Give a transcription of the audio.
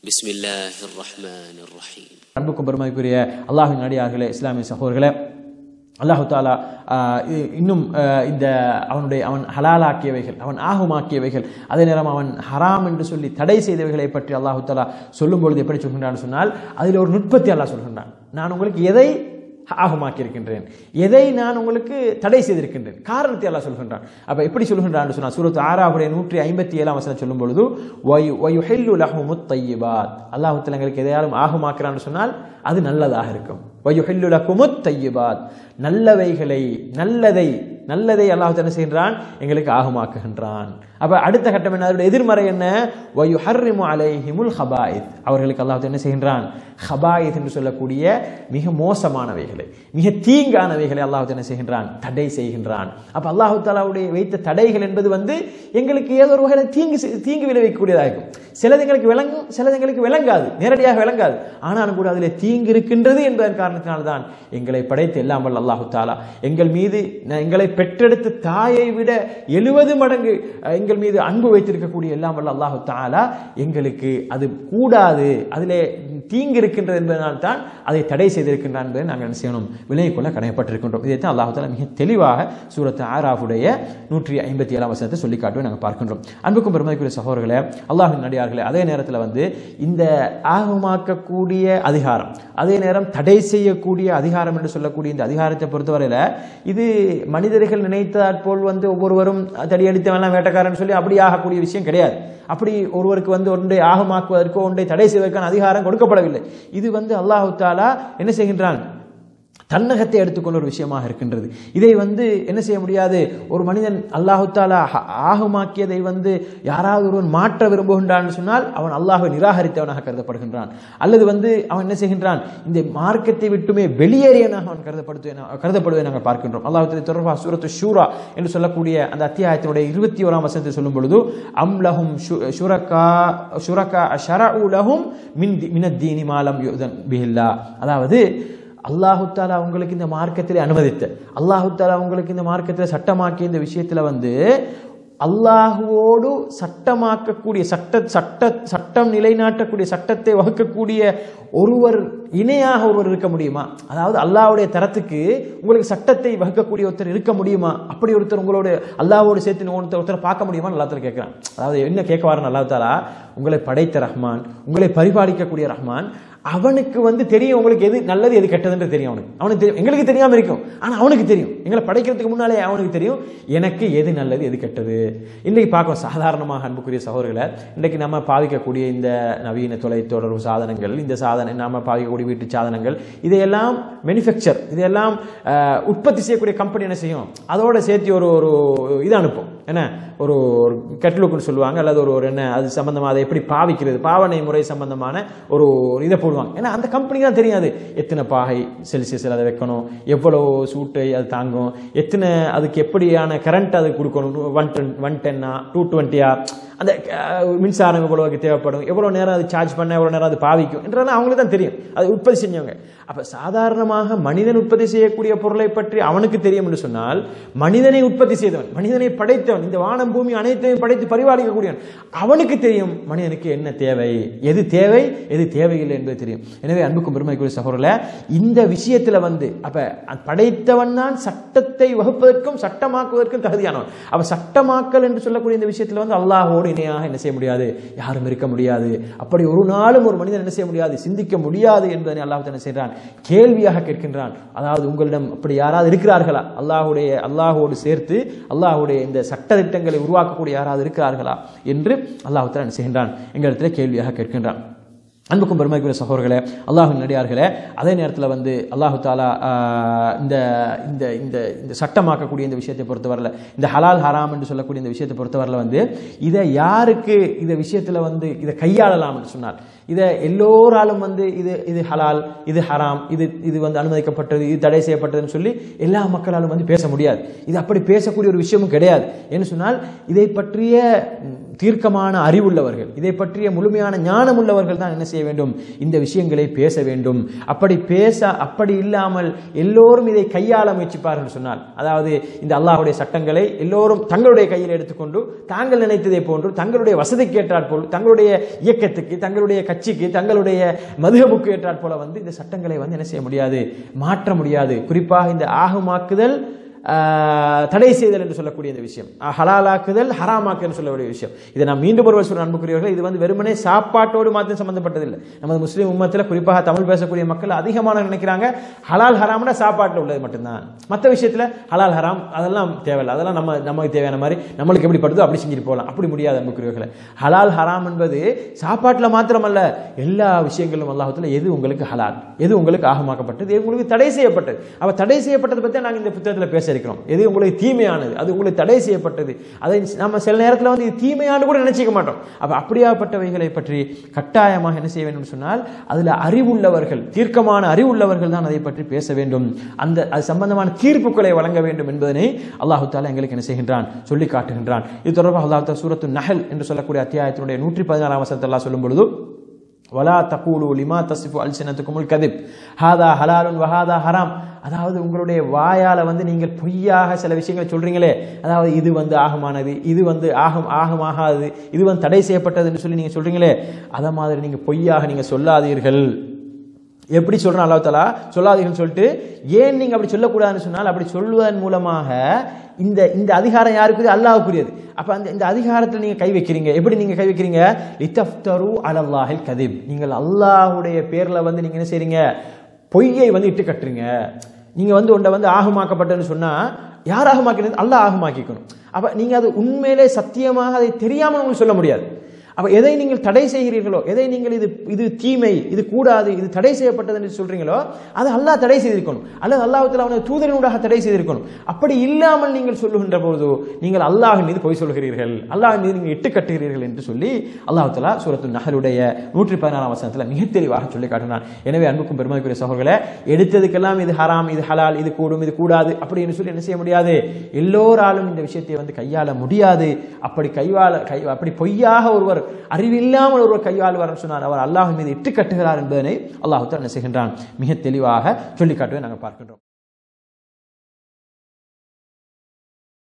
بسم الله الرحمن الرحيم அன்புக்கும் பெருமதிக்குரிய அல்லாஹின் அடியார்களே இஸ்லாமிய சகோதரர்களே அல்லாஹு தாலா ஆஹ், இ- இன்னும் ஆஹ், இந்த அவனுடைய அவன் ஹலாலாக்கியவைகள் அவன் ஆகுமாக்கியவைகள் அதே நேரம் அவன் ஹராம் என்று சொல்லி தடை செய்தவைகளை பற்றி அல்லாஹு தாலா சொல்லும் பொழுது எப்படி சொல்கின்றான் சொன்னால் அதில் ஒரு நுட்பத்தை அல்லாஹ் சொல்கின்றான் நான் உங்களுக்கு எதை ஆகுமாக்கி இருக்கின்றேன் எதை நான் உங்களுக்கு தடை செய்திருக்கின்றேன் காரணத்தை அல்லாஹ் சொல்கின்றான் அப்ப எப்படி சொல்கின்றான் சொன்னா சூரத் ஆறாவுடைய நூற்றி ஐம்பத்தி ஏழாம் வசனம் சொல்லும் பொழுது வயு வயுஹில்லு லஹுமுத் தையிபாத் அல்லாஹ் எங்களுக்கு எதையாலும் ஆகுமாக்குறான்னு சொன்னால் அது நல்லதாக இருக்கும் வயுஹில்லு லஹுமுத் தையிபாத் நல்லவைகளை நல்லதை நல்லதை அல்லாஹ் என்ன செய்கின்றான் எங்களுக்கு ஆகுமாக்குகின்றான் அப்ப அடுத்த கட்டம் என்ன அதோட எதிர்மறை என்ன வயுஹர்ரிமு அலைஹிமுல் ஹபாயித் அவர்களுக்கு அல்லாஹ் என்ன செய்கின்றான் ஹபாயித் என்று சொல்லக்கூடிய மிக மோசமானவைகளை மிக தீங்கானவைகளை அல்லாஹ் என்ன செய்கின்றான் தடை செய்கின்றான் அப்ப அல்லாஹு தாலாவுடைய வைத்த தடைகள் என்பது வந்து எங்களுக்கு ஏதோ ஒரு வகையில் தீங்கு செய்- தீங்கு விளைவிக்கக்கூடியதாக இருக்கும் சிலது எங்களுக்கு விளங்கும் சிலது எங்களுக்கு விளங்காது நேரடியாக விளங்காது ஆனாலும் கூட அதில் தீங்கு இருக்கின்றது என்பதன் காரணத்தினால்தான் எங்களை படைத்து எல்லாம் வல்ல அல்லாஹு தாலா எங்கள் மீது ந- எங்களை பெற்றெடுத்த தாயை விட எழுபது மடங்கு அஹ், எங்கள் மீது அன்பு வைத்திருக்கக்கூடிய எல்லாம் வல்ல அல்லாஹு தாலா எங்களுக்கு அது கூடாது அதிலே தீங்கு இருக்கின்றது என்பதனால் தான் அதை தடை செய்திருக்கின்றான் என்பதை நாங்கள் என்ன செய்யணும் விலகிக் கொள்ள கடமைப்பட்டிருக்கின்றோம் இதைத்தான் அல்லாஹு தாலா மிக தெளிவாக சூரத் ஆராஃபுடைய நூற்றி ஐம்பத்தி ஏழாம் வசனத்தை சொல்லி காட்டுவை நாங்கள் பார்க்கின்றோம் அன்புக்கும் பெருமதிக்குரிய சகோதரர்களே அல்லாஹின் நடிகார்களே அதே நேரத்தில் வந்து இந்த ஆகமாக்கக்கூடிய அதிகாரம் அதே நேரம் தடை செய்யக்கூடிய அதிகாரம் என்று சொல்லக்கூடிய இந்த அதிகாரத்தை பொறுத்தவரையில் இது மனிதர்கள் நினைத்தாற் போல் வந்து ஒவ்வொருவரும் தடியடித்தவெல்லாம் வேட்டக்காரன் சொல்லி அப்படி ஆகக்கூடிய விஷயம் கிடையாது அப்படி ஒருவருக்கு வந்து ஒன்றை ஆகமாக்குவதற்கோ ஒன்றை தடை செய்வதற்கான அதிகாரம் கொடுக்கப்படவில்லை இது வந்து அல்லாஹு தாலா என்ன செய்கின்றான் தன்னகத்தை எடுத்துக்கொண்ட ஒரு விஷயமாக இருக்கின்றது இதை வந்து என்ன செய்ய முடியாது ஒரு மனிதன் அல்லாஹு தாலா ஆ- ஆகுமாக்கியதை வந்து யாராவது ஒருவன் மாற்ற விரும்புகின்றான் சொன்னால் அவன் அல்லாஹை நிராகரித்தவனாக கருதப்படுகின்றான் அல்லது வந்து அவன் என்ன செய்கின்றான் இந்த மார்க்கத்தை விட்டுமே வெளியேறியவனாக அவன் கருதப்படுத்துவேன் கருதப்படுவதை நாங்கள் பார்க்கின்றோம் அல்லாஹ் தொடர்பாக சூரத்து ஷூரா என்று சொல்லக்கூடிய அந்த அத்தியாயத்தினுடைய இருபத்தி ஓராம் வசனத்தை சொல்லும் பொழுது அம்லஹும் ஷுரகா ஷுரகா ஷரஉ லஹும் மின் தி- மினத்தீனி மாலம் யுதன் பிஹில்லா அதாவது அல்லாஹு தாலா உங்களுக்கு இந்த மார்க்கத்தில் அனுமதித்த அல்லாஹு தாலா உங்களுக்கு இந்த மார்க்கத்தில் சட்டமாக்கிய இந்த விஷயத்தில் வந்து அல்லாஹுவோடு சட்டமாக்கக்கூடிய சட்ட சட்ட சட்டம் நிலைநாட்டக்கூடிய சட்டத்தை வகுக்கக்கூடிய ஒருவர் இணையாக ஒருவர் இருக்க முடியுமா அதாவது அல்லாஹ்வுடைய தரத்துக்கு உங்களுக்கு சட்டத்தை வகுக்கக்கூடிய ஒருத்தர் இருக்க முடியுமா அப்படி ஒருத்தர் உங்களோட அல்லாஹ்வோடு சேர்த்து ஒருத்தர் ஒருத்தர் பார்க்க முடியுமா அல்லாஹ் கேட்கிறான் அதாவது என்ன கேட்க வாரன் அல்லாஹ் தாலா உங்களை படைத்த ரஹ்மான் உங்களை பரிபாலிக்கக்கூடிய ரஹ்மான் அவனுக்கு வந்து தெரியும் உங்களுக்கு எது நல்லது எது கெட்டதுன்னு தெரியும் அவனுக்கு அவனுக்கு தெரியும் எங்களுக்கு தெரியாம இருக்கும் ஆனா அவனுக்கு தெரியும் எங்களை படைக்கிறதுக்கு முன்னாலே அவனுக்கு தெரியும் எனக்கு எது நல்லது எது கெட்டது இன்னைக்கு பார்க்கும் சாதாரணமாக அன்புக்குரிய சகோதரர்களை இன்றைக்கு நம்ம பாவிக்கக்கூடிய இந்த நவீன தொலைத்தொடர்பு சாதனங்கள் இந்த சாதனை நாம பாவிக்கக்கூடிய வீட்டு சாதனங்கள் இதையெல்லாம் மேனுஃபேக்சர் இதையெல்லாம் அஹ், உற்பத்தி செய்யக்கூடிய கம்பெனி என்ன செய்யும் அதோட சேர்த்து ஒரு ஒரு இது அனுப்பும் என்ன ஒரு ஒரு கெட்லுக்குன்னு சொல்லுவாங்க அல்லது ஒரு ஒரு என்ன அது சம்பந்தமா அதை எப்படி பாவிக்கிறது பாவனை முறை சம்பந்தமான ஒரு ஒரு இதை போடுவாங்க ஏன்னா அந்த கம்பெனிக்கு தான் தெரியாது எத்தனை பாகை செல்சியஸில் அதை வைக்கணும் எவ்வளோ சூட்டை அது தாங்கும் எத்தனை அதுக்கு எப்படியான கரண்ட் அது கொடுக்கணும் ஒன் டென் ஒன் டென்னா டூ டுவெண்ட்டியா அந்த அஹ், மின்சாரம் எவ்வளோ அதுக்கு தேவைப்படும் எவ்வளோ நேரம் அது சார்ஜ் பண்ண எவ்வளோ நேரம் அது பாவிக்கும் என்றதெல்லாம் அவங்களுக்கு தான் தெரியும் அது உற்பத்தி செஞ்சவங்க அப்போ சாதாரணமாக மனிதன் உற்பத்தி செய்யக்கூடிய பொருளை பற்றி அவனுக்கு தெரியும் என்று சொன்னால் மனிதனை உற்பத்தி செய்தவன் மனிதனை படைத்தவன் இந்த வானம் பூமி அனைத்தையும் படைத்து பரிபாலிக்கக்கூடியவன் அவனுக்கு தெரியும் மனிதனுக்கு என்ன தேவை எது தேவை எது தேவையில்லை என்பது தெரியும் எனவே அன்புக்கும் பெருமைக்குரிய சகோதரர்களே இந்த விஷயத்துல வந்து அப்ப படைத்தவன் தான் சட்டத்தை வகுப்பதற்கும் சட்டமாக்குவதற்கும் தகுதியானவன் அப்ப சட்டமாக்கல் என்று சொல்லக்கூடிய இந்த விஷயத்துல வந்து அல்லாஹோடு இணையாக என்ன செய்ய முடியாது யாரும் இருக்க முடியாது அப்படி ஒரு நாளும் ஒரு மனிதன் என்ன செய்ய முடியாது சிந்திக்க முடியாது என்பதை அல்லாஹ் என்ன செய்கிறான் கேள்வியாக கேட்கின்றான் அதாவது உங்களிடம் அப்படி யாராவது இருக்கிறார்களா அல்லாஹுடைய அல்லாஹோடு சேர்த்து அல்லாஹுடைய இந்த சட்ட திட்டங்களை உருவாக்கக்கூடிய யாராவது இருக்கிறார்களா என்று அல்லாஹ் என்ன செய்கின்றான் எங்களிடத்தில் கேள்வியாக கேட்கின்றான் அன்புக்கும் பெருமைக்குரிய சகோதரர்களே அல்லாஹின் நடிகார்களே அதே நேரத்தில் வந்து அல்லாஹு தாலா ஆஹ், இந்த இந்த இந்த இந்த சட்டமாக்கக்கூடிய இந்த விஷயத்தை பொறுத்தவரையில் இந்த ஹலால் ஹராம் என்று சொல்லக்கூடிய இந்த விஷயத்தை பொறுத்தவரையில் வந்து இதை யாருக்கு இந்த விஷயத்தில் வந்து இதை கையாளலாம் என்று சொன்னார் இதை எல்லோராலும் வந்து இது இது ஹலால் இது ஹராம் இது இது வந்து அனுமதிக்கப்பட்டது இது தடை செய்யப்பட்டதுன்னு சொல்லி எல்லா மக்களாலும் வந்து பேச முடியாது இது அப்படி பேசக்கூடிய ஒரு விஷயமும் கிடையாது என்று சொன்னால் இதை பற்றிய ம், தீர்க்கமான அறிவுள்ளவர்கள் இதை பற்றிய முழுமையான ஞானம் உள்ளவர்கள் தான் என்ன செய்ய வேண்டும் இந்த விஷயங்களை பேச வேண்டும் அப்படி பேச அப்படி இல்லாமல் எல்லோரும் இதை கையாள முயற்சிப்பார்கள் சொன்னால் அதாவது இந்த அல்லாஹ்வுடைய சட்டங்களை எல்லோரும் தங்களுடைய கையில் எடுத்துக்கொண்டு தாங்கள் நினைத்ததை போன்று தங்களுடைய வசதிக்கு ஏற்றாற் போல் தங்களுடைய இயக்கத்துக்கு தங்களுடைய கட்சிக்கு தங்களுடைய மதுகபுக்கு ஏற்றாற் போல வந்து இந்த சட்டங்களை வந்து என்ன செய்ய முடியாது மாற்ற முடியாது குறிப்பாக இந்த ஆகுமாக்குதல் ஆஹ், தடை செய்தல் என்று சொல்லக்கூடிய இந்த விஷயம் ஆஹ், ஹலாலாக்குதல் ஹராமாக்கு என்று சொல்லக்கூடிய விஷயம் இதை நான் மீண்டும் ஒருவர் சொல்ற அன்புக்குரியவர்கள் இது வந்து வெறுமனே சாப்பாட்டோடு மாத்திரம் சம்பந்தப்பட்டதில்லை நமது முஸ்லீம் உம்மத்தில் குறிப்பாக தமிழ் பேசக்கூடிய மக்கள் அதிகமான நினைக்கிறாங்க ஹலால் ஹராம்னா சாப்பாட்டில் உள்ளது மட்டும்தான் மற்ற விஷயத்தில் ஹலால் ஹராம் அதெல்லாம் தேவையில்லை அதெல்லாம் நம்ம நமக்கு தேவையான மாதிரி நம்மளுக்கு எப்படி படுதோ அப்படி செஞ்சுட்டு போகலாம் அப்படி முடியாது அன்புக்குரியவர்களை ஹலால் ஹராம் என்பது சாப்பாட்டில் மாத்திரமல்ல எல்லா விஷயங்களும் அல்லாஹத்துல எது உங்களுக்கு ஹலால் எது உங்களுக்கு ஆகமாக்கப்பட்டது எது உங்களுக்கு தடை செய்யப்பட்டது அப்ப தடை செய்யப்பட்டதை பற்றி நாங்கள் இந்த புத்தகத்தில் பேச இருக்கிறோம் எது உங்களுக்கு தீமையானது அது உங்களுக்கு தடை செய்யப்பட்டது அதை நம்ம சில நேரத்தில் வந்து இது தீமையானு கூட நினைச்சிக்க மாட்டோம் அப்ப அப்படியாப்பட்டவைகளை பற்றி கட்டாயமாக என்ன செய்ய வேண்டும் சொன்னால் அதுல அறிவுள்ளவர்கள் தீர்க்கமான அறிவுள்ளவர்கள் தான் அதை பற்றி பேச வேண்டும் அந்த அது சம்பந்தமான தீர்ப்புகளை வழங்க வேண்டும் என்பதனை அல்லாஹு தாலா எங்களுக்கு என்ன செய்கின்றான் சொல்லி காட்டுகின்றான் இது தொடர்பாக அல்லாஹு தாலா சூரத்து நஹல் என்று சொல்லக்கூடிய அத்தியாயத்தினுடைய நூற்றி பதினாறாம் வசனத்தை அல்லாஹ் சொல்லும் பொழுது வலா தகூலு லிமா தசிஃபு அல்சினத்துக்குமுல் கதிப் ஹாதா ஹலாலுன் வஹாதா ஹராம் அதாவது உங்களுடைய வாயால வந்து நீங்கள் பொய்யாக சில விஷயங்களை சொல்றீங்களே அதாவது இது வந்து ஆகமானது இது வந்து ஆகம் ஆகமாகாது இது வந்து தடை செய்யப்பட்டதுன்னு சொல்லி நீங்க சொல்றீங்களே அத மாதிரி நீங்க பொய்யாக நீங்க சொல்லாதீர்கள் எப்படி சொல்றான் அல்லாஹ் தஆலா சொல்லாதீங்கன்னு சொல்லிட்டு ஏன் நீங்க அப்படி சொல்லக்கூடாதுன்னு சொன்னால் அப்படி சொல்வதன் மூலமாக இந்த இந்த அதிகாரம் யாருக்குது அல்லாஹ்வுக்குரியது அப்ப அந்த இந்த அதிகாரத்தில் நீங்க கை வைக்கிறீங்க எப்படி நீங்க கை வைக்கிறீங்க லித்தஃப்தரு அலல்லாஹில் கதிப் நீங்கள் அல்லாஹ்வுடைய பேர்ல வந்து நீங்க என்ன செய்றீங்க பொய்யை வந்து இட்டு கட்டுறீங்க நீங்க வந்து உண்டை வந்து ஆகமாக்கப்பட்டன்னு சொன்னா யார் ஆகமாக்கினது அல்லாஹ் ஆகமாக்கிக்கணும் அப்ப நீங்க அது உண்மையிலே சத்தியமாக அதை தெரியாமல் உங்களுக்கு சொல்ல முடியாது அப்ப எதை நீங்கள் தடை செய்கிறீர்களோ எதை நீங்கள் இது இது தீமை இது கூடாது இது தடை செய்யப்பட்டது என்று சொல்றீங்களோ அது அல்லாஹ் தடை செய்திருக்கணும் அல்லது அல்லாஹ்வுத்தாலா அவனது தூதரினூடாக தடை செய்திருக்கணும் அப்படி இல்லாமல் நீங்கள் சொல்லுகின்ற பொழுது நீங்கள் அல்லாஹ் மீது பொய் சொல்கிறீர்கள் அல்லாஹ் மீது நீங்கள் இட்டு கட்டுகிறீர்கள் என்று சொல்லி அல்லாஹ்வுத்தாலா சூரத்து நஹலுடைய நூற்றி பதினாறாம் வசனத்தில் மிக தெளிவாக சொல்லி காட்டினான் எனவே அன்புக்கும் பெருமதிக்குரிய சகோதரர்களே எடுத்ததுக்கெல்லாம் இது ஹராம் இது ஹலால் இது கூடும் இது கூடாது அப்படின்னு சொல்லி என்ன செய்ய முடியாது எல்லோராலும் இந்த விஷயத்தை வந்து கையாள முடியாது அப்படி கைவாள கை அப்படி பொய்யாக ஒருவர் அறிவில்லாமல் ஒருவர் கையாளுவார் சொன்னார் அவர் அல்லாஹ் மீது இட்டு கட்டுகிறார் என்பதனை அல்லாஹு என்ன செய்கின்றான் மிக தெளிவாக சொல்லி காட்டுவதை நாங்கள் பார்க்கின்றோம்